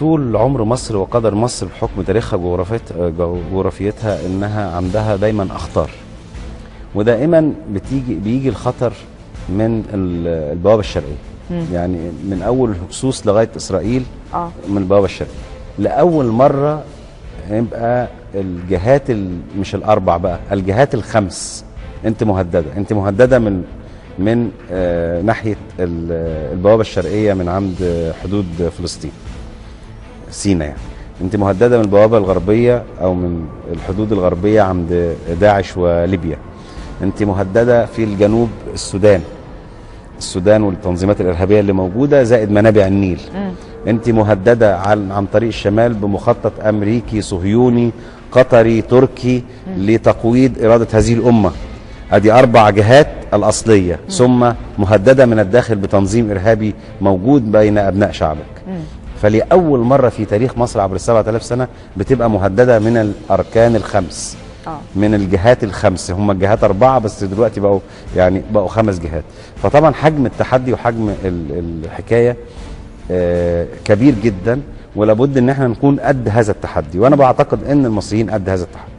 طول عمر مصر وقدر مصر بحكم تاريخها وجغرافيتها جغرافيتها انها عندها دايما اخطار ودائما بتيجي بيجي الخطر من ال- البوابه الشرقيه يعني من اول الهكسوس لغايه اسرائيل اه من البوابه الشرقيه لاول مره يبقى الجهات ال- مش الاربع بقى الجهات الخمس انت مهدده انت مهدده من من آه ناحيه ال- البوابه الشرقيه من عند آه، حدود فلسطين سينا يعني انت مهدده من البوابه الغربيه او من الحدود الغربيه عند داعش وليبيا انت مهدده في الجنوب السودان السودان والتنظيمات الارهابيه اللي موجوده زائد منابع النيل انت مهدده عن عن طريق الشمال بمخطط امريكي صهيوني قطري تركي لتقويض اراده هذه الامه ادي اربع جهات الاصليه ثم مهدده من الداخل بتنظيم ارهابي موجود بين ابناء شعبك فلاول مره في تاريخ مصر عبر ال 7000 سنه بتبقى مهدده من الاركان الخمس اه من الجهات الخمس هم الجهات أربعة بس دلوقتي بقوا يعني بقوا خمس جهات فطبعا حجم التحدي وحجم ال- الحكاية آه، كبير جدا ولابد ان احنا نكون قد هذا التحدي وانا بعتقد ان المصريين قد هذا التحدي